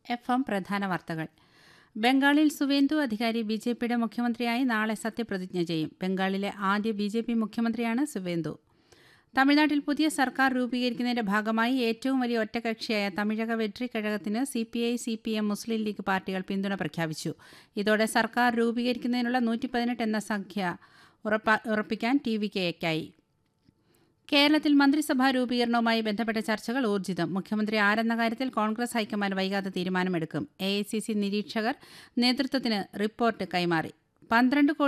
F M പ്രധാന വാർത്തകൾ ബംഗാളിൽ സുവേന്ദു അധികാരി ബി ജെ പിയുടെ മുഖ്യമന്ത്രിയായി നാളെ സത്യപ്രതിജ്ഞ ചെയ്യും ബംഗാളിലെ ആദ്യ ബി ജെ പി മുഖ്യമന്ത്രിയാണ് സുവേന്ദു തമിഴ്നാട്ടിൽ പുതിയ സർക്കാർ രൂപീകരിക്കുന്നതിന്റെ ഭാഗമായി ഏറ്റവും വലിയ ഒറ്റകക്ഷിയായ തമിഴക വെട്രി കഴകത്തിന് C P I C P M Muslim League പാർട്ടികൾ പിന്തുണ പ്രഖ്യാപിച്ചു ഇതോടെ സർക്കാർ രൂപീകരിക്കുന്നതിനുള്ള നൂറ്റി പതിനെട്ട് എന്ന സംഖ്യ ഉറപ്പ ഉറപ്പിക്കാൻ ടി വി കെയ്ക്കായി കേരളത്തിൽ മന്ത്രിസഭാ രൂപീകരണവുമായി ബന്ധപ്പെട്ട ചർച്ചകൾ ഊർജിതം മുഖ്യമന്ത്രി ആരെന്ന കാര്യത്തിൽ കോൺഗ്രസ് ഹൈക്കമാൻഡ് വൈകാതെ തീരുമാനമെടുക്കും എ ഐ സി സി നിരീക്ഷകർ നേതൃത്വത്തിന് റിപ്പോർട്ട് കൈമാറി പന്ത്രണ്ട് കോടി